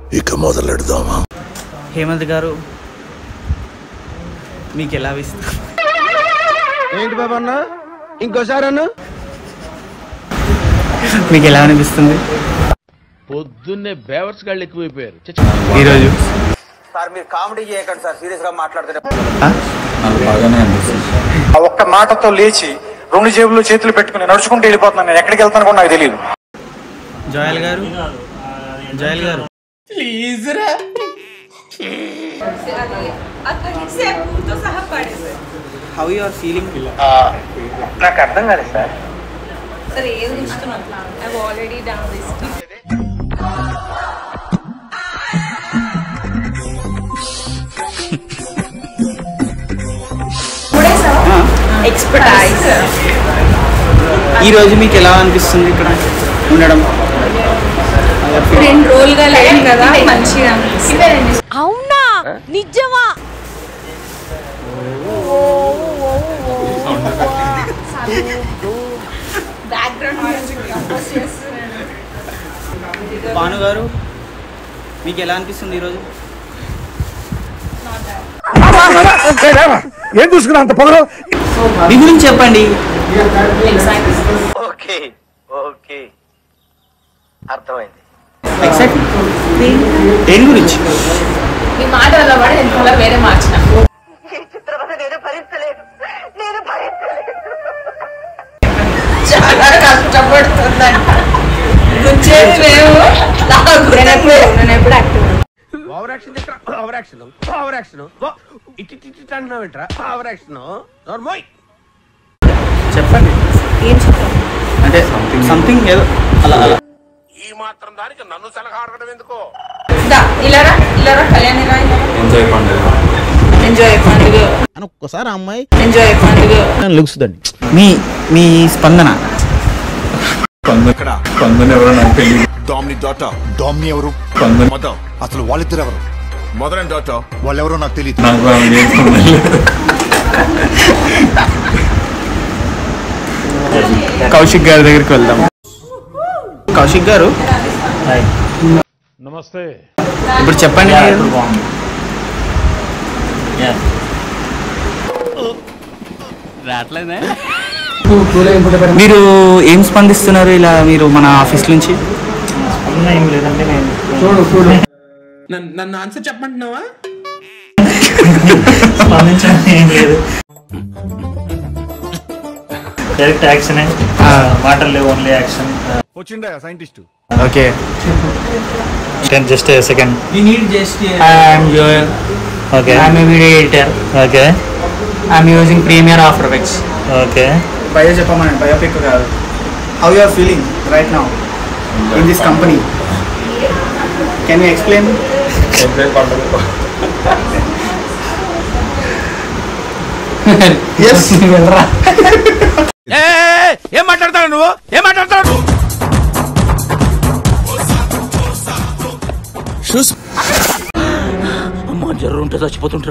ఇక మొదలెడదామా హేమంత్ గారు మీకు ఎలా ఇస్తుంది ఏంటి బాబు అన్న ఇంకోసారి అన్న మీకు ఎలా అనిపిస్తుంది పొద్దున్నే బేవర్స్ గాళ్ళు ఎక్కువైపోయారు ఈరోజు సార్ మీరు కామెడీ చేయకండి సార్ సీరియస్ గా మాట్లాడుతున్నారు ఆ? ఆ ఒక్క మాటతో లేచి రెండు జేబులు చేతులు పెట్టుకుని నడుచుకుంటూ వెళ్ళిపోతున్నాను నేను ఎక్కడికి వెళ్తాను కూడా నాకు తెలియదు జోయల్ గారు జోయల్ గారు హౌ యు ఆర్ ఫీలింగ్ నాకు అర్థం కాలేదు సార్ సరే ఏది ఉంచుతున్నాం I already done this expertise ఈ రోజు మీకు ఎలా అనిపిస్తుంది ఇక్కడ ఉండడం రెండు రోజులుగా లేను కదా మంచిగా అనిపిస్తుంది అవునా నిజమా బ్యాక్గ్రౌండ్ మ్యూజిక్ కంపోజ్ చేస్తున్నాను భాను గారు మీకు ఎలా అనిపిస్తుంది ఈరోజు ఏం చూసుకున్నా అంత పొగరు మీ గురించి చెప్పండి ఓకే ఓకే అర్థమైంది ఎక్సెప్ట్ దేని గురించి ఈ మాట వల్ల కూడా నేను కలర్ వేరే మార్చిన చాలా కష్టపడుతుందంట గుచ్చేది మేము నేను ఎప్పుడు active over action over action over action ఇటు ఇటు ఇటు అంటున్నావు ఏంట్రా ఓవర్ యాక్షన్ నోర్మోయ్ చెప్పండి ఏం చెప్పాలి అంటే సంథింగ్ ఏదో అలా అలా ఈ మాత్రం దానికి నన్ను సలహా అడగడం ఎందుకో దా ఇలారా ఇలారా కళ్యాణి రా ఎంజాయ్ పండుగ ఎంజాయ్ పండుగ ఒక్కసారి అమ్మాయి ఎంజాయ్ పండుగ లుక్స్దండి మీ మీ స్పందన డామ్ని డాటా డామ్ని ఎవరు మదర్ అసలు వాళ్ళిద్దరు ఎవరు మదర్ అండ్ డాటా వాళ్ళెవరో నాకు తెలియదు కౌశిక్ గారి దగ్గరికి వెళ్దాం కౌశిక్ గారు నమస్తే ఇప్పుడు చెప్పండి మీరు. మీరు ఏం స్పందిస్తున్నారు ఇలా మీరు మన ఆఫీస్ నుంచి నన్ను ఆన్సర్ చెప్పమంటున్నావా డైరెక్ట్ యాక్షన్ మాటలు లేవు ఓన్లీ యాక్షన్ వచ్చిండా scientist okay ten just second you need just I'm Joel okay I'm a video editor okay I'm using Premiere After Effects okay bio చెప్పమని బయోపిక్ కాదు how you are feeling right now in this company can you explain yes వెళ్ళరా ఏం మాట్లాడతావు నువ్వు ఏం మాట్లాడతావు అమ్మ జర్రు ఉంటే చచ్చిపోతుంటారు